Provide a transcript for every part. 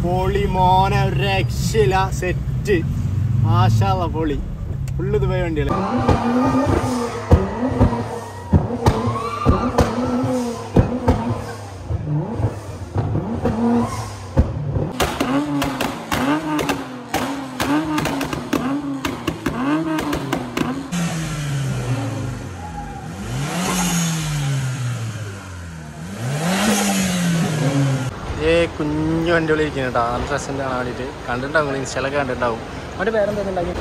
പൊളി മോനെ ഒരു രക്ഷയില്ല സെറ്റ് ആശാള്ള പൊളി ഫുള്ള് ദുബായ് വണ്ടികള് ഏ കുഞ്ഞു വണ്ടികൾ ഇരിക്കുന്നു കേട്ടോ നല്ല രസം കാണാൻ വേണ്ടിയിട്ട് കണ്ടിട്ടുണ്ടാവും നിങ്ങൾ ഇൻസ്റ്റയിലൊക്കെ കണ്ടിട്ടുണ്ടാവും അവൻ്റെ പേരെന്താ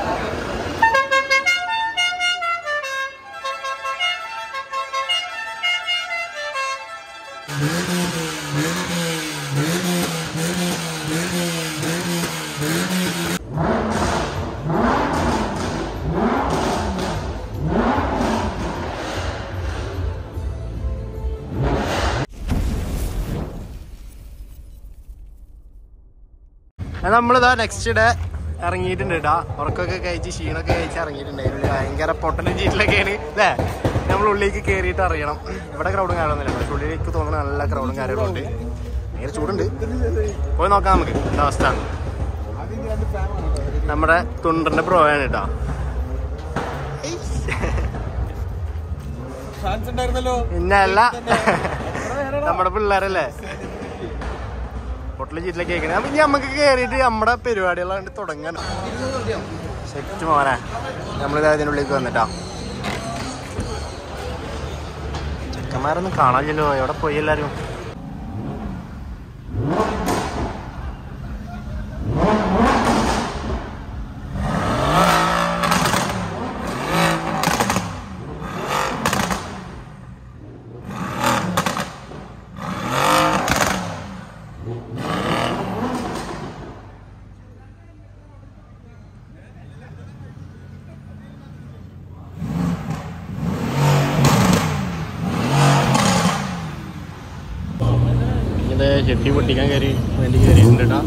നമ്മളിതാ നെക്സ്റ്റ് ഡേ ഇറങ്ങിയിട്ടുണ്ട് കേട്ടാ ഉറക്കൊക്കെ കഴിച്ച് ക്ഷീണമൊക്കെ കഴിച്ച് ഇറങ്ങിയിട്ടുണ്ട് അതിനുള്ളിൽ ഭയങ്കര പൊട്ടനും ചീറ്റിലൊക്കെയാണ് അല്ലേ നമ്മൾ ഉള്ളിലേക്ക് കയറിയിട്ട് അറിയണം ഇവിടെ ക്രൗഡും കാര്യമൊന്നുമില്ല പക്ഷെ ഉള്ളിലേക്ക് തോന്നുന്ന നല്ല ക്രൗഡും കാര്യങ്ങളും ഉണ്ട് ഭയങ്കര ചൂടുണ്ട് പോയി നോക്കാം നമുക്ക് എന്താ അവസ്ഥ നമ്മുടെ തുണ്ടറിന്റെ പ്രോയാണ് കേട്ടോ ചാൻസ് ഉണ്ടായിരുന്നല്ലോ പിന്നല്ല നമ്മുടെ പിള്ളേരല്ലേ പൊട്ടലും ചീറ്റിലൊക്കെ കേൾക്കണേ അപ്പൊ ഇനി നമുക്ക് കയറിയിട്ട് നമ്മുടെ പരിപാടികളാണ്ട് തുടങ്ങാൻ സെറ്റ് മോനെ നമ്മളിത് അതിനുള്ളിലേക്ക് വന്നിട്ടാ ചെക്കന്മാരൊന്നും കാണാനില്ലല്ലോ എവിടെ പോയി എല്ലാരും ഇത് ചെട്ടി പൊട്ടിക്കാൻ കയറി വേണ്ടി കയറിയിട്ടുണ്ട് കേട്ടോ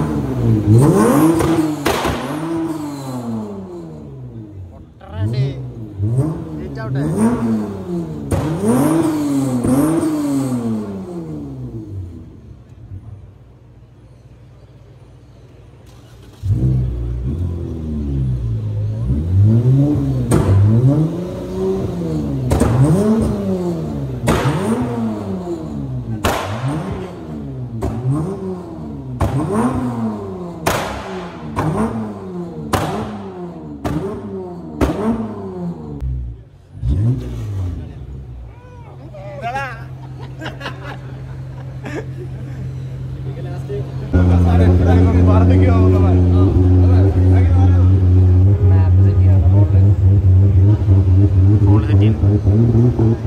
ഫോൺ സെറ്റ് ചെയ്യുന്നു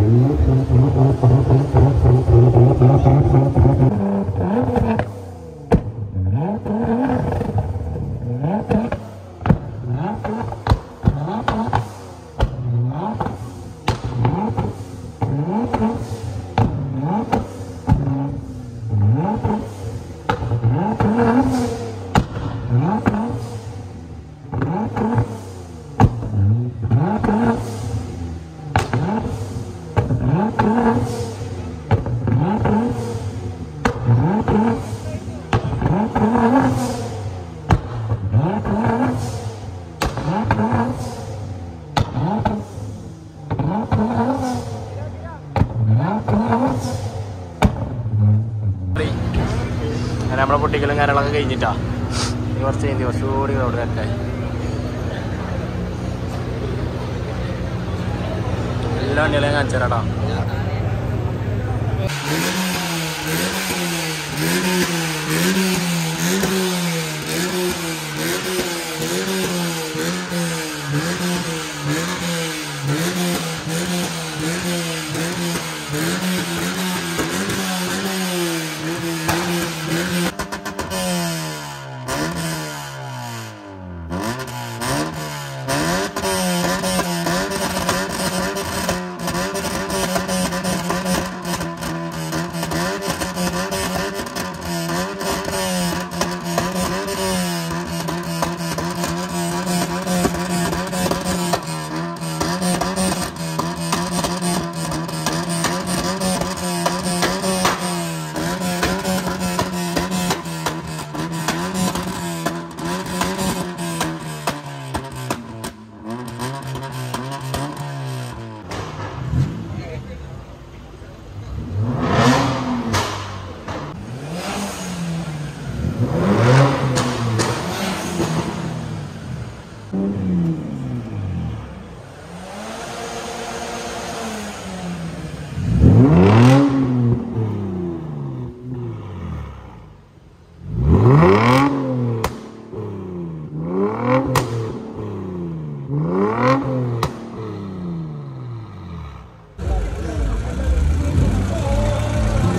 അങ്ങനെ നമ്മളെ പൊട്ടിക്കലും കാര്യങ്ങളൊക്കെ കഴിഞ്ഞിട്ടാ ഇനി കുറച്ച് കഴിഞ്ഞ് കുറച്ചുകൂടി ക്രൗഡ് കറക്റ്റായി എല്ലാ വണ്ടികളെയും കാണിച്ചു തരാട്ടാ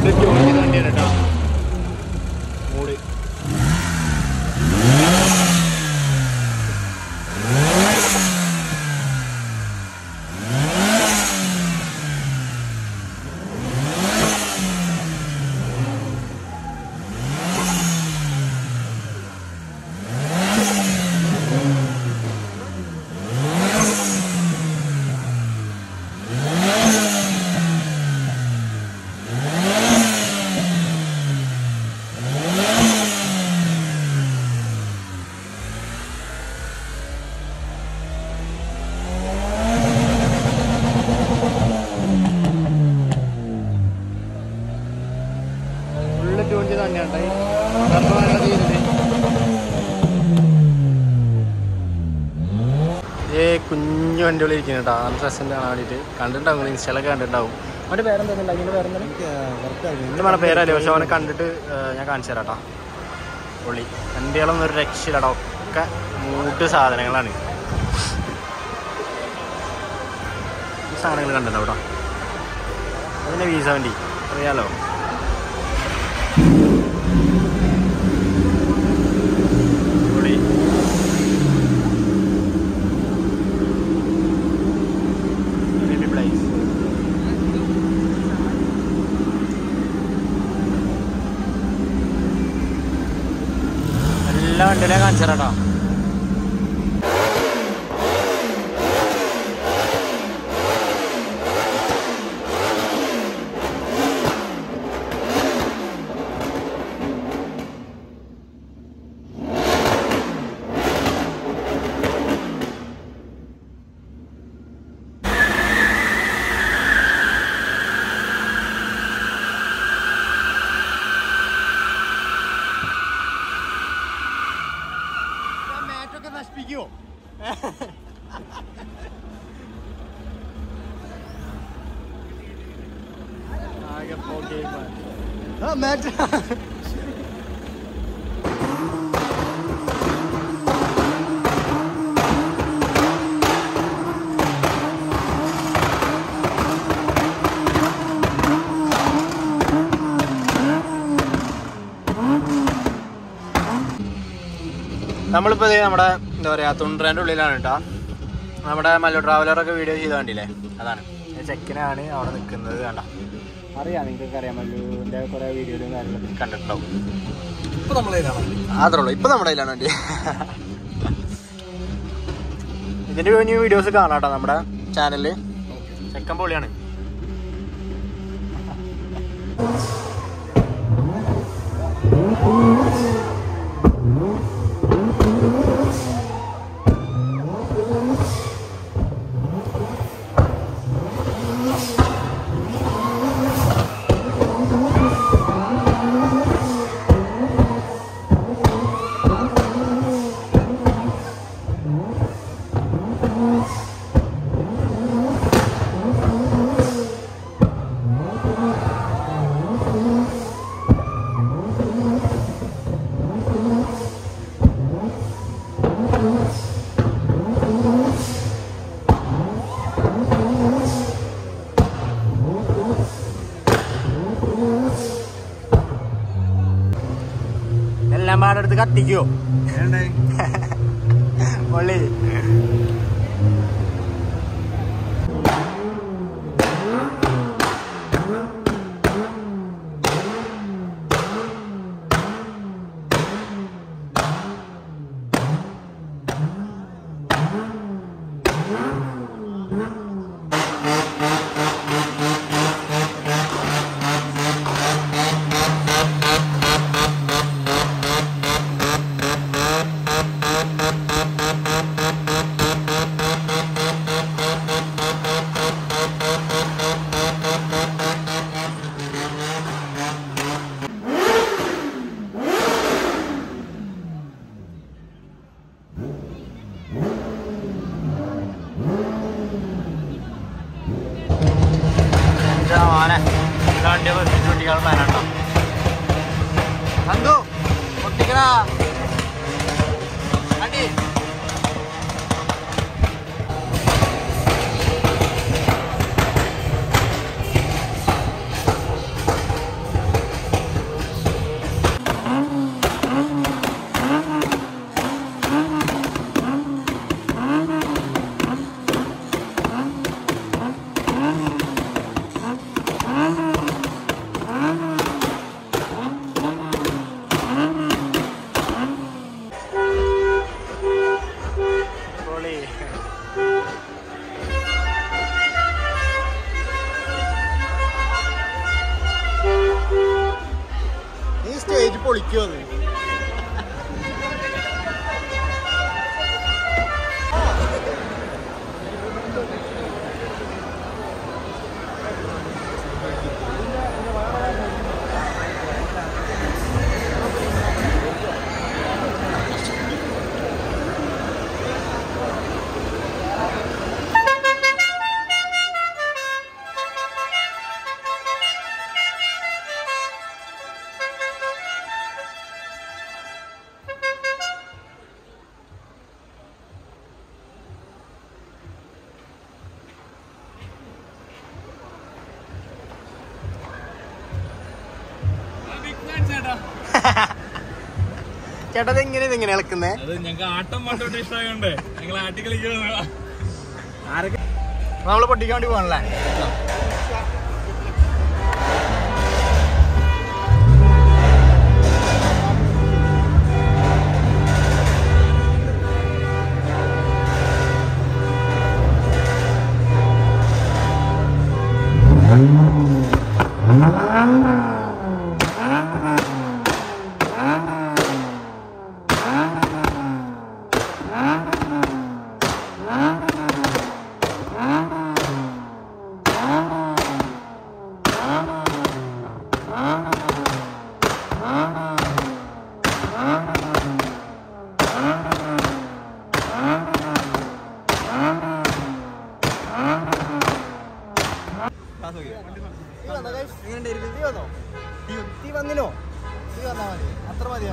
ട്യൂൺ ചെയ്ത വണ്ടിയാണ് കേട്ടോ മൂട് ഫുള്ള് ട്യൂൺ ചെയ്ത വണ്ടിയാണ് കേട്ടോ ഈ റബ്ബർ ബാൻഡ് ചെയ്തിട്ട് ഏ കുഞ്ഞു വണ്ടികൾ ഇരിക്കുന്നു കേട്ടോ നല്ല രസം കാണാൻ വേണ്ടിയിട്ട് കണ്ടിട്ടുണ്ടാവും നിങ്ങൾ ഇൻസ്റ്റയിലൊക്കെ കണ്ടിട്ടുണ്ടാവും അവൻ്റെ പേരെന്താ അതിൻ്റെ പേരെന്താണ് എൻ്റെ വേണം പേരല്ലേ പക്ഷെ അവനെ കണ്ടിട്ട് ഏ, ഞാൻ കാണിച്ചു തരാം കേട്ടോ പുള്ളി വണ്ടികളൊന്നും ഒരു രക്ഷയില്ലടാ ഒക്കെ മൂട്ട് സാധനങ്ങളാണ് ഈ സാധനങ്ങൾ കണ്ടിട്ടുണ്ടാവും കേട്ടോ അതിൻ്റെ വീസ വണ്ടി അറിയാലോ പൊളി Baby Blaze. എല്ലാ വണ്ടിയിലെ കാണിച്ചാട്ടോ മാറ്റൊക്കെ നശിപ്പിക്കുവോ ആകെ പോകെ ആ മാറ്റ് നമ്മളിപ്പോൾ ഇത് നമ്മുടെ എന്താ പറയുക തുണ്ടരൻ്റെ ഉള്ളിലാണ് കേട്ടോ നമ്മുടെ മല്ലു ട്രാവലറൊക്കെ വീഡിയോ ചെയ്ത് കണ്ടില്ലേ അതാണ് ഈ ചെക്കനാണ് അവിടെ നിൽക്കുന്നത് കണ്ട അറിയാം നിങ്ങൾക്ക് അറിയാം മല്ലുവിൻ്റെ കുറേ വീഡിയോയിലും കാര്യങ്ങളൊക്കെ കണ്ടിട്ടുണ്ടാവും ഇപ്പൊ നമ്മളതിലാണ് അത്രേ ഉള്ളൂ ഇപ്പം നമ്മുടെ കയ്യിലാണ് വണ്ടി ഇതിൻ്റെ ന്യൂ വീഡിയോസ് കാണാം കേട്ടോ നമ്മുടെ ചാനലിൽ ചെക്കൻ പൊളിയാണ് എല്ലാം പാടെടുത്ത് കത്തിക്കോ പൊള്ളി മോനെ വണ്ടി പൊട്ടിക്കാനുള്ള പ്ലാനാട്ടോ സന്തു പൊട്ടിക്കടാ വണ്ടി പൊളിക്കുമെന്ന് ചേട്ടാ ഇത് എങ്ങനെ ഇതെങ്ങനെ ഇളക്കുന്നേ അത് ഞങ്ങൾക്ക് ആട്ടം പാട്ടോട്ട് ഇഷ്ടമായോണ്ട് ഞങ്ങൾ ആട്ടി കളിക്കണം നമ്മള് പൊട്ടിക്കാൻ വേണ്ടി പോകണല്ലേ വന്നിനോ തീ വന്നാ മതി അത്ര മതിയാ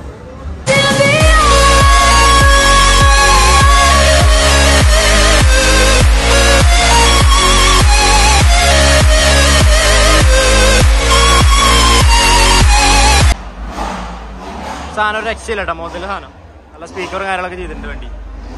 സാധനം ഒരു രക്ഷയില്ല കേട്ടോ മൊത്തത്തില് സാധനം നല്ല സ്പീക്കറും കാര്യങ്ങളൊക്കെ ചെയ്തിട്ടുണ്ട് വേണ്ടി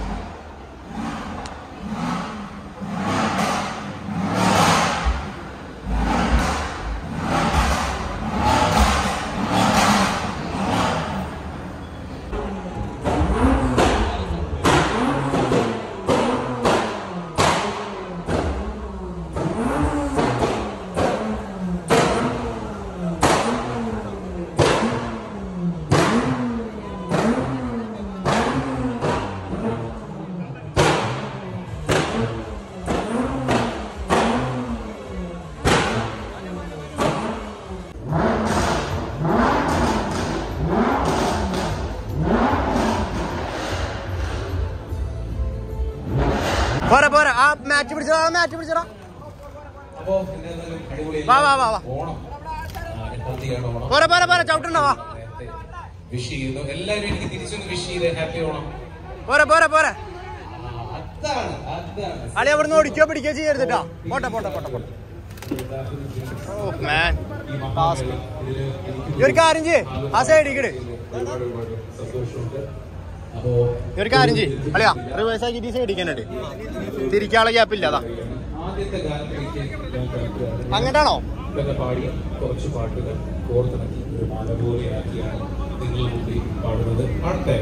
പോരാ പോരാ ആ മാച്ച് പിടിച്ചോ ആ മാച്ച് പിടിച്ചോ അപ്പോ എന്തായാലും അടിപൊളി വാ, വാ, വാ, വാ. ഓണം ആ, എൺപത്തിയേഴ് ഓണം പോരാ പോരാ പോരാ ചവിട്ടുണ്ടോ വാ നേരത്തെ വിഷ് ചെയ്യുന്നു എല്ലാവരും എനിക്ക് തിരിച്ചൊന്ന് വിഷ് ചെയ്ത് ഹാപ്പി ഓണം പോരാ പോരാ പോരാ ആ, അതാണ് അതാണ് അളി അവിടുന്ന് ഓടിക്കോ പിടിക്കോ ചെയ്യരുതട്ടോ പോട്ടെ പോട്ടെ പോട്ടെ പോട്ടെ ഓ മാൻ ഈ മഹാബലി ഇതില് എനിക്ക് ഈ ഒരു കാര്യം ചെയ്യ് ആ സൈഡിൽ കിട് ഒരുപാട് ഒരുപാട് സന്തോഷമുണ്ട് അപ്പോ ഈ ഒരു കാര്യം ചെയ്യ് അളിയാ റിവേഴ്സ് ആക്കിയിട്ട് ഈ സൈഡിൽ തന്നെ തിരിക്കാനുള്ള ഗ്യാപ്പ് ഇല്ല അതാ ആദ്യത്തെ ഗാനത്തിലേക്ക് ഞാൻ കടക്കുകയാണ് അങ്ങോട്ടാണോ ഇതൊക്കെ പാടിയ കുറച്ച് പാട്ടുകൾ കോർത്തിണക്കി ഒരു മാല പോലെയാക്കിയാണ് നിങ്ങൾ മുമ്പിൽ പാടുന്നത് പാടട്ടെ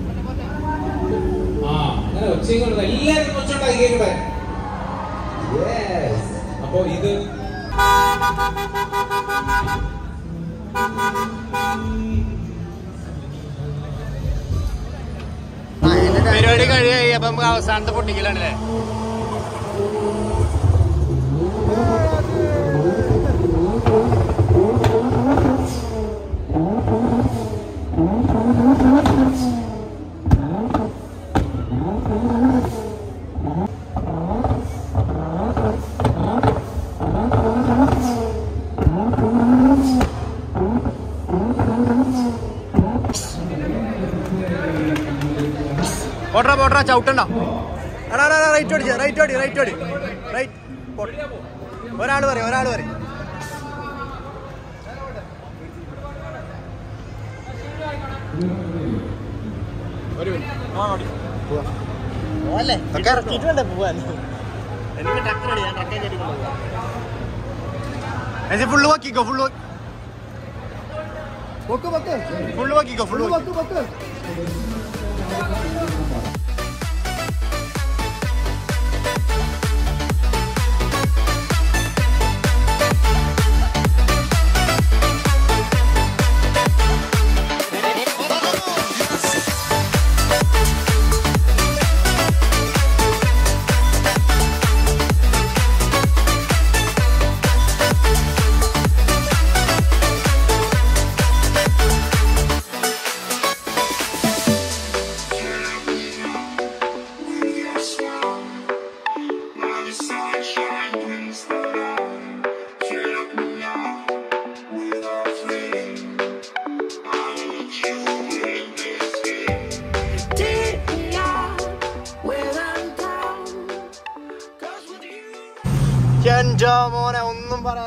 ആ അങ്ങനെ ഒച്ചയും കൊണ്ട് എല്ലാവരും ഒച്ചുണ്ടായി കേൾക്കട്ടെ Yes. അപ്പോ ഇത് പരിപാടി കഴിയായി അപ്പൊ നമുക്ക് അവസാനത്തെ പൊട്ടിക്കലാണല്ലേ പോട്രാ പോട്രാ ചവിട്ടണ്ട എടാ എടാ റൈറ്റ് ഓടിച്ച റൈറ്റ് ഓടി റൈറ്റ് ഓടി റൈറ്റ് ഒരാൾ പറയും ഒരാൾ പറയും ഒരു മിനിറ്റ് ഇതൊക്കെ ഇറക്കിയിട്ട് വേണ്ടേ പോവാൻ എനിക്ക് ടക്കറടി ഞാൻ ടക്കേ കയറ്റി ഫുള്ള് വാക്കിക്കോ ഫുള്ള് ഫുള്ള് വാക്കിക്കോ ഫുള്ള്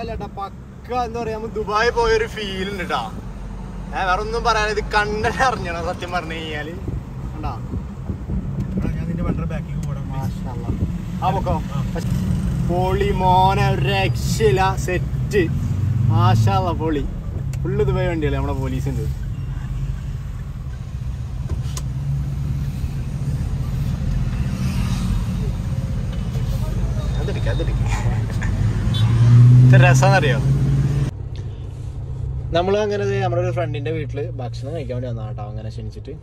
ദുബായിലട്ടാ പക്ക എന്താ പറയാ നമുക്ക് ദുബായി പോയൊരു ഫീൽ ഉണ്ട് കേട്ടാ ഏ വേറെ ഒന്നും പറയാൻ ഇത് കണ്ടെ അറിഞ്ഞണം സത്യം പറഞ്ഞു കഴിഞ്ഞാല് കണ്ടാ ഞാൻ നിന്റെ വണ്ടർ ബാക്കിൽ പോടാം ആ പൊക്കോ പൊളി മോനെ ഒരു രക്ഷയില്ല സെറ്റ് മാഷാള്ള പൊളി ഫുള്ള് ദുബായ് വണ്ടിയല്ലേ നമ്മുടെ പോലീസിന്റെ അതെടുക്ക അതെടുക്ക രസമെന്നറിയോ നമ്മൾ അങ്ങനെ ദേ നമ്മുടെ ഒരു ഫ്രണ്ടിന്റെ വീട്ടില് ഭക്ഷണം കഴിക്കാൻ വേണ്ടി വന്നാ കേട്ടോ അങ്ങനെ ക്ഷണിച്ചിട്ട്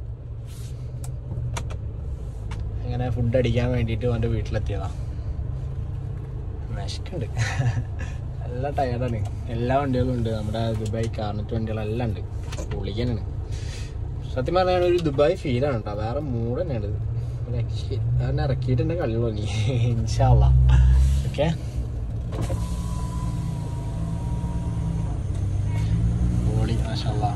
അങ്ങനെ ഫുഡ് അടിക്കാൻ വേണ്ടിയിട്ട് അവൻ്റെ വീട്ടിലെത്തിയതാ വിശക്കുണ്ട് നല്ല ടയർഡാണ് എല്ലാ വണ്ടികളും ഉണ്ട് നമ്മുടെ ദുബായ് കാർണറ്റ് വണ്ടികളെല്ലാം ഉണ്ട് പൊളിക്കാനാണ് സത്യം പറഞ്ഞാൽ ഒരു ദുബായ് ഫീലാണ് കേട്ടോ വേറെ മൂഡ് തന്നെയാണ് ഇത് രക്ഷ കാരണം ഇറക്കിയിട്ടുണ്ട് കളി തുടങ്ങി ഇൻഷാല്ല ഓക്കെ പൊളി മാഷാല്ലാ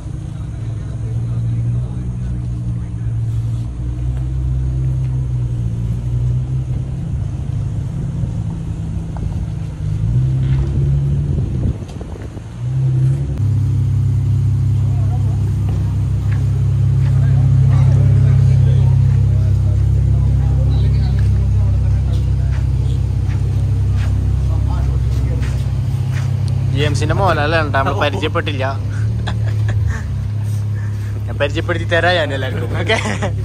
ജി എംസിന്റെ മോനല്ലേ ഉണ്ട് നമ്മൾ പരിചയപ്പെട്ടില്ല ഞാൻ പരിചയപ്പെടുത്തി തരാ ഞാൻ എല്ലാവർക്കും ഓക്കെ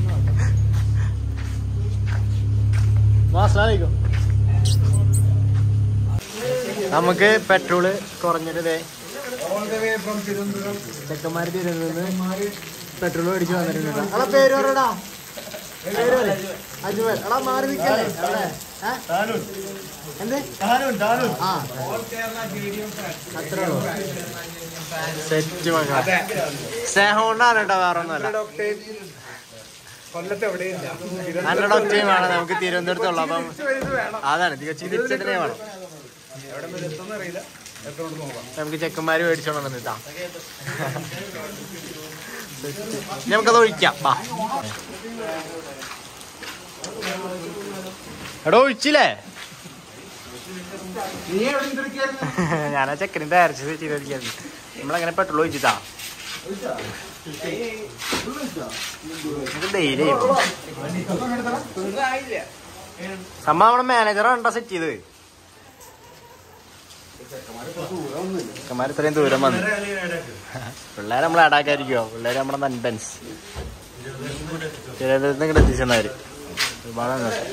നമുക്ക് പെട്രോള് കുറഞ്ഞിട്ട് ദേ ചെക്കന്മാര് തിരുവനന്തപുരത്ത് പെട്രോൾ മേടിച്ച് വന്നിട്ടുണ്ട് കേട്ടോ. എടാ പേര് പറയടാ പേര് പറ അജ്മൽ എടാ മാറി നിൽക്കല്ലേ അവിടെ ഏ? എന്ത് ആ അത്രേ ഉള്ളൂ സെറ്റ് മക്കളെ സ്നേഹം കൊണ്ടാണ് കേട്ടോ വേറെ ഒന്നുമല്ല കൊല്ലത്ത് എവിടെയില്ല നല്ല ഡോക്ടറേയും വേണം നമുക്ക് തിരുവനന്തപുരത്തുള്ള അപ്പം അതാണ് തികച്ചു തിരിച്ചതിനെ വേണം എവിടെ വരെ എത്തുമെന്ന് അറിയില്ല എത്ര കൊണ്ട് നോക്കാം നമുക്ക് ചെക്കന്മാര് മേടിച്ചോണ്ട് വന്നിട്ടാ ഇനി നമുക്കത് ഒഴിക്കാം വാ എടോ ഒഴിച്ചില്ലേ ഞാനാ ചെക്കനിന്റെ അരച്ചത് ചെയ്തിരിക്കുന്നു നമ്മളങ്ങനെ പെട്രോൾ ഒഴിച്ചിട്ടാ നമുക്ക് ധൈര്യം നമ്മ നമ്മുടെ മാനേജറാണ് സെറ്റ് ചെയ്തത് ചെക്കന്മാർ ഇത്രയും ദൂരം വന്നു പിള്ളേരെ നമ്മൾ ആടാക്കായിരിക്കുമോ പിള്ളേര് നമ്മുടെ നൻപൻസ് തിരുവനന്തപുരത്ത് ഇങ്ങോട്ട് എത്തിച്ചെന്നവര് ഒരുപാട് അങ്ങോട്ട്.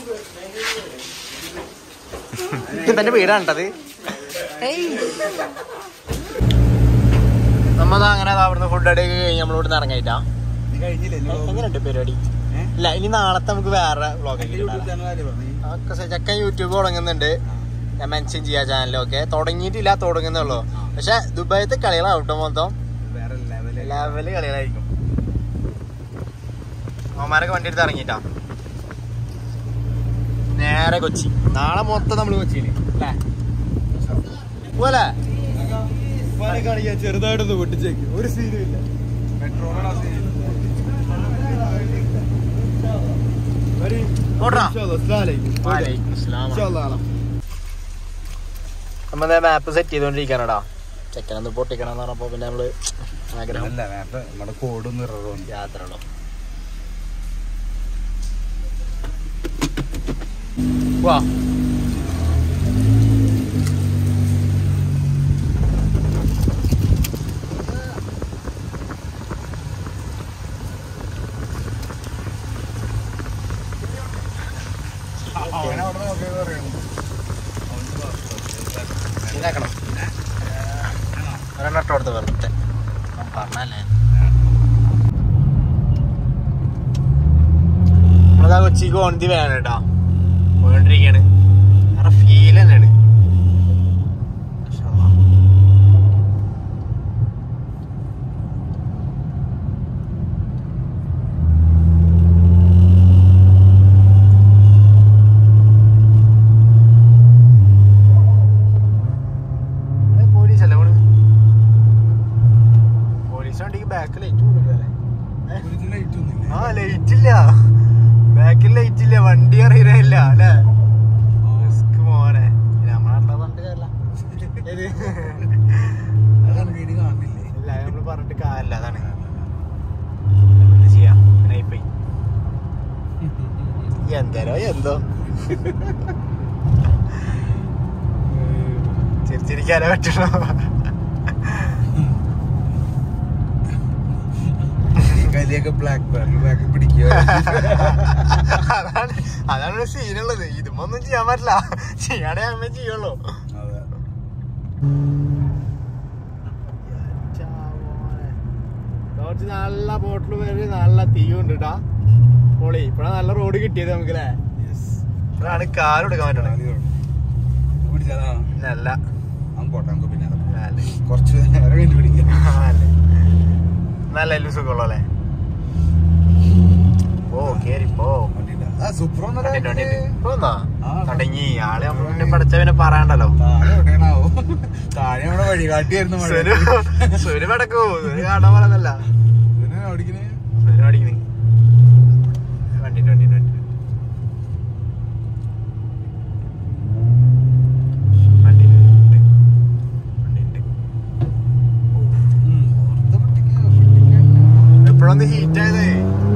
ഇത് തന്റെ വീടാണ് കേട്ടത് നമ്മത് അങ്ങനെ ദാ അവിടുന്ന് ഫുഡ് അടിയൊക്കെ കഴിഞ്ഞ് നമ്മളിവിടുന്ന് ഇറങ്ങിയിട്ടാ എങ്ങനെയുണ്ട് പരിപാടി ഇല്ല ഇനി നാളത്തെ നമുക്ക് വേറെ വ്ളോഗൊക്കെ ഒക്കെ ചക്കൻ യൂട്യൂബ് തുടങ്ങുന്നുണ്ട് ഞാൻ മെൻഷൻ ചെയ്യാ ചാനലൊക്കെ തുടങ്ങിയിട്ടില്ല തുടങ്ങുന്നുള്ളൂ പക്ഷെ ദുബായത്തെ കളികളാവട്ടെ മൊത്തം വേറെ ലെവല് ലെവല് കളികളായിരിക്കും അവന്മാരൊക്കെ വണ്ടി എടുത്ത് ഇറങ്ങിട്ടാ നേരെ കൊച്ചി നാളെ മൊത്തം നമ്മള് കൊച്ചിയില് അല്ലേ പോലെ കാണിക്കാൻ ചെറുതായിട്ടൊന്ന് പൊട്ടിച്ചേക്ക് ഒരു സീനും ഇല്ല പെട്രോളാണ് ഓടാ നമ്മ മാപ്പ് സെറ്റ് ചെയ്തോണ്ടിരിക്കാനടാ ചെക്കനൊന്ന് പൊട്ടിക്കണം എന്ന് പറഞ്ഞപ്പോ പിന്നെ നമ്മള് ആഗ്രഹം അല്ല വേണ്ട നമ്മുടെ കോഡും നിറവും യാത്രകളോ വാ ഇതാക്കണം ഒരെണ്ണം ഇട്ട് കൊടുത്ത് വെറുതെ ഞാൻ പറഞ്ഞല്ലേ നമ്മളതാ കൊച്ചിക്ക് ഓണത്തി വേണം കേട്ടോ പോയിക്കൊണ്ടിരിക്കാണ് വേറെ ഫീൽ തന്നെയാണ് മാഷാ അല്ലാ. ഏ, പോലീസല്ലേ പോണ് പോലീസ് വണ്ടിക്ക് ബാക്ക് ലൈറ്റ് കൊടുക്കല്ലേ ആ ലൈറ്റ് ഇല്ല ബാക്കിൽ ലൈറ്റ് ഇല്ല വണ്ടി അറിയുന്നില്ല അല്ലേ റിസ്ക് മോനെ നമ്മളെ കണ്ടാ പറഞ്ഞിട്ട് കാര്യമില്ല ഇത് അതാണ് വീട് കാണുന്നില്ലേ ഇല്ല നമ്മൾ പറഞ്ഞിട്ട് കാര്യമില്ല അതാണ് എന്ത് ചെയ്യാം നൈപ്പോയി എന്തരോ എന്തോ ചിരിച്ചിരിക്കാനേ പറ്റണോ കലിയൊക്കെ ബ്ലാക്ക് ബ്ലാക്ക് പിടിക്കുക അതാണ് അതാണ് സീനുള്ളത് ഇതുമൊന്നും ചെയ്യാൻ പറ്റില്ല ചെയ്യാണേ അമ്മ ചെയ്യുള്ളൂ അതെ കുറച്ച് നല്ല ബോട്ടിൽ വരെ നല്ല തീയുണ്ട് കേട്ടാ പൊളി ഇപ്പഴാ നല്ല റോഡ് കിട്ടിയത് നമുക്ക് അല്ലേ ഇപ്പഴാണ് കാർ എടുക്കാൻ പറ്റണേ പിടിച്ചാലാ നല്ല അവൻ പോട്ടെ നമുക്ക് പിന്നെ നടക്കാം. നല്ല കുറച്ച് നേരം കഴിഞ്ഞ് പിടിക്കാം നല്ല നല്ല എല്ലാം സുഖമുള്ളൂ അല്ലേ ഓ കേറിപ്പോ വണ്ടിയില്ല. ആ സൂപ്പർ വണ്ടിണ്ട്, വണ്ടിണ്ട്. പോന്നാ? ആ. തുടങ്ങി ആള് നമ്മൾ പിന്നെ പഠിച്ച പിന്നെ പറയണ്ടല്ലോ താഴെ എവിടെയാണാവോ താഴെ അവിടെ വഴികാട്ടിയായിരുന്നു മഴ സുനു സുനു പടക്കൂ സുനു കാണാൻ പറഞ്ഞല്ല ഇതിനെ ഓടിക്കണേ സുനു അടിക്കുന്നു വണ്ടിണ്ട് വണ്ടിണ്ട് വണ്ടി വണ്ടിണ്ട് വണ്ടിണ്ട് ഉം, ഓർത്ത പൊട്ടിക്ക, പൊട്ടിക്കണ്ട. എപ്പോഴൊന്ന് ഹീറ്റ് ആയതേ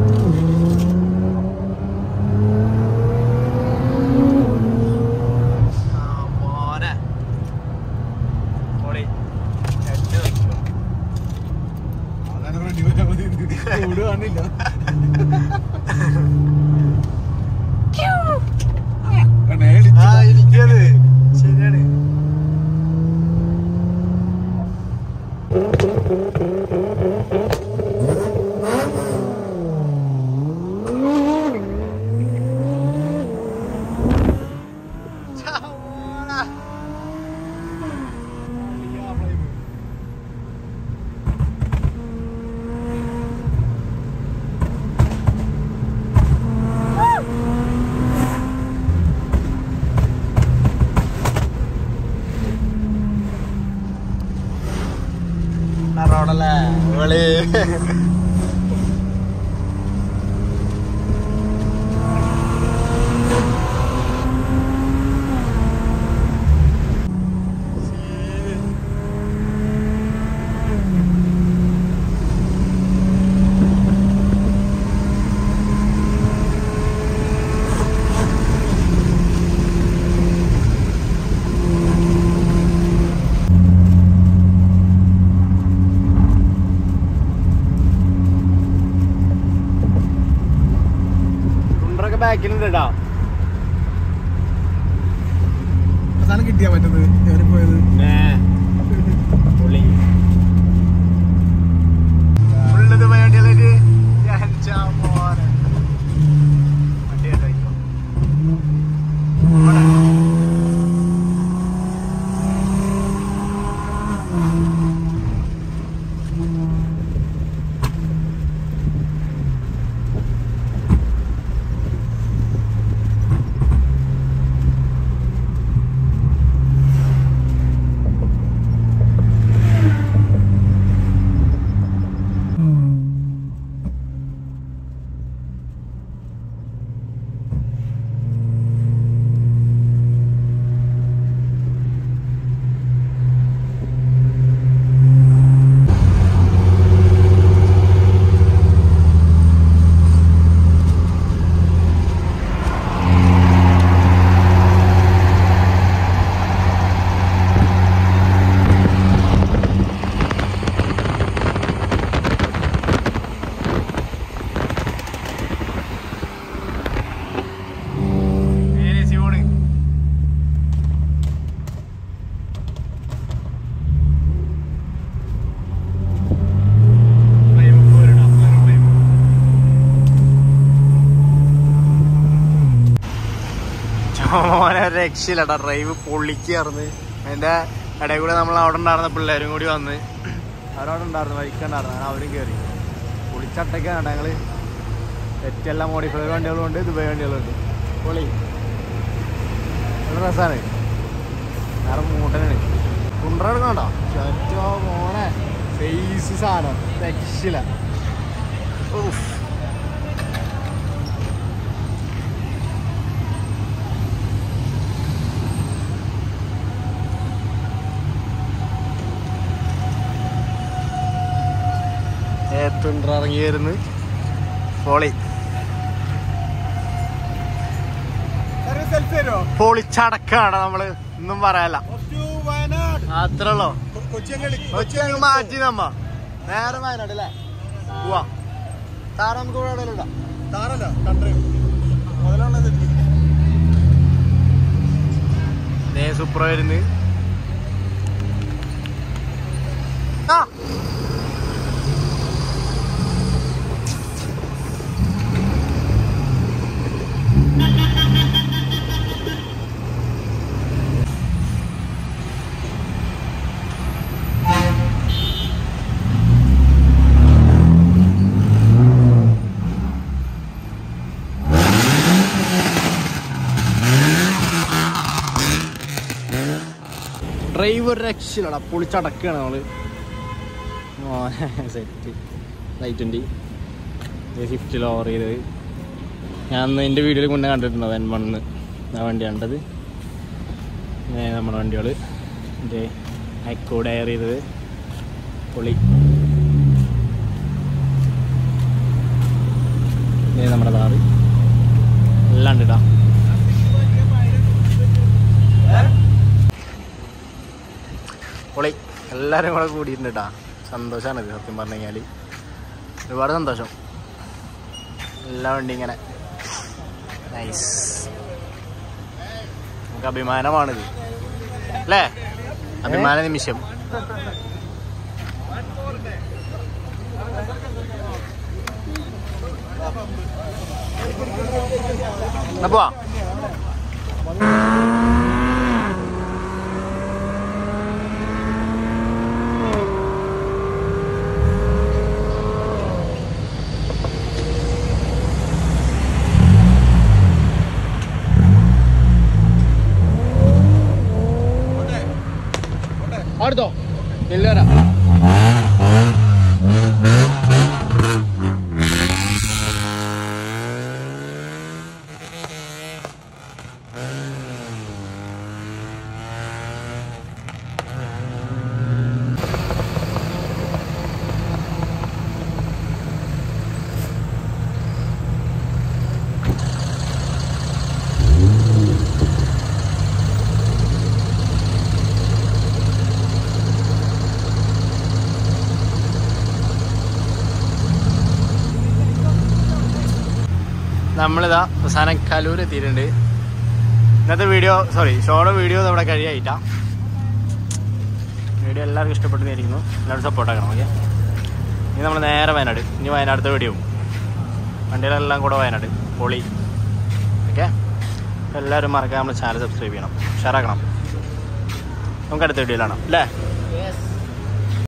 ആ, മോനെ. പൊളി. head നോക്കിക്കോ. അതാണ് ready പോയാ മതി. ചൂട് കാണില്ല കണ്ടേ, ഇടിച്ചു. ആ ഇരിക്കത് ശരിയാണ് ചാവോടാ. റോഡല്ലേ വിളി കുണ്ടറൊക്കെ ബാക്കിലുണ്ട് കേട്ടോ അവസാനം കിട്ടിയാ പറ്റത് ഞാൻ പോയത് പുള്ളി ഫുള്ള് ദുബായ് വണ്ടികളായിട്ട് മോനെ വണ്ടി കേട്ടോ നേരെ ശിവോണ് ചോനെ രക്ഷയില്ലടാ ഡ്രൈവ് പൊള്ളിക്കാർന്ന് അതിന്റെ ഇടയിൽ കൂടെ നമ്മൾ അവിടെ ഉണ്ടായിരുന്ന പിള്ളേരും കൂടി വന്ന് അവരവിടെ ഉണ്ടായിരുന്നു വഴിക്കുണ്ടായിരുന്നു അങ്ങനെ അവരും കയറി പൊളിച്ചട്ടൊക്കെയാണ് ഞങ്ങള് തെറ്റെല്ലാം മോഡിഫൈ വണ്ടികളും ഉണ്ട് ദുബായ് വണ്ടികളും ഉണ്ട് പൊളി നല്ല രസമാണ് വേറെ മൂട്ടനാണ് കുണ്ടറെടുക്കണ്ടോ ചറ്റോ മോനെ ഫേസ് സാധനം രക്ഷയില്ല ഉഫ്. സ്പ്ലെൻഡർ ഇറങ്ങി വരുന്നു പൊളി സെൽഫി തരുമോ പൊളിച്ചടക്കാണ് നമ്മള് ഒന്നും പറയാല്ല വയനാട് അത്രേ ഉള്ളോ കൊച്ചിയങ്കടി കൊച്ചി അങ്ങ് മാറ്റി നമ്മ നേരെ വയനാട് അല്ലേ പോവാ താറ നമുക്ക് ഇവിടെ എവിടെയെങ്കിലും ഇടാം താറല്ല കൺട്രി മുതലുള്ളത് ദേ സൂപ്പർ വരുന്നു ആ ഡ്രൈവർ രക്ഷയിലടാ പൊളിച്ചടക്കുകയാണ് നമ്മള് സെറ്റ് നൈറ്റ് ട്വൻറ്റി സ്വിഫ്റ്റിൽ ഓവർ ചെയ്തത് ഞാൻ അന്ന് എൻ്റെ വീഡിയോയിൽ മുന്നേ കണ്ടിട്ടുണ്ട് എൻ വണ്ണ് ആ വണ്ടി കണ്ടത് ദേ നമ്മുടെ വണ്ടികൾ എൻ്റെ ഹൈക്കോ ഡയർ ചെയ്തത് പൊളി ദേ നമ്മുടെ താറ് എല്ലാം ഉണ്ട് കേട്ടോ പൊളി എല്ലാവരും കൂടെ കൂടിയിട്ടുണ്ട് കേട്ടോ സന്തോഷമാണ് ഇത് സത്യം പറഞ്ഞു കഴിഞ്ഞാൽ ഒരുപാട് സന്തോഷം എല്ലാ വണ്ടി ഇങ്ങനെ നൈസ് നമുക്ക് അഭിമാനമാണിത് അല്ലേ അഭിമാന നിമിഷം എന്നാ പോവാ അടുത്തോ ഇല്ലരാ നമ്മളിതാ അവസാനം കലൂർ എത്തിയിട്ടുണ്ട് ഇന്നത്തെ വീഡിയോ സോറി ഷോയുടെ വീഡിയോ നമ്മുടെ കഴിയായിട്ടാ വീഡിയോ എല്ലാവർക്കും ഇഷ്ടപ്പെട്ടുന്നിരിക്കുന്നു എല്ലാവരും സപ്പോർട്ട് ആക്കണം ഓക്കെ ഇനി നമ്മൾ നേരെ വയനാട് ഇനി വയനാടത്തെ വീഡിയോ വണ്ടികളെല്ലാം കൂടെ വയനാട് പൊളി ഓക്കെ എല്ലാവരും മറക്കാൻ നമ്മൾ ചാനൽ സബ്സ്ക്രൈബ് ചെയ്യണം ഷെയറാക്കണം നമുക്ക് അടുത്ത വീഡിയോയിലാണ് അല്ലേ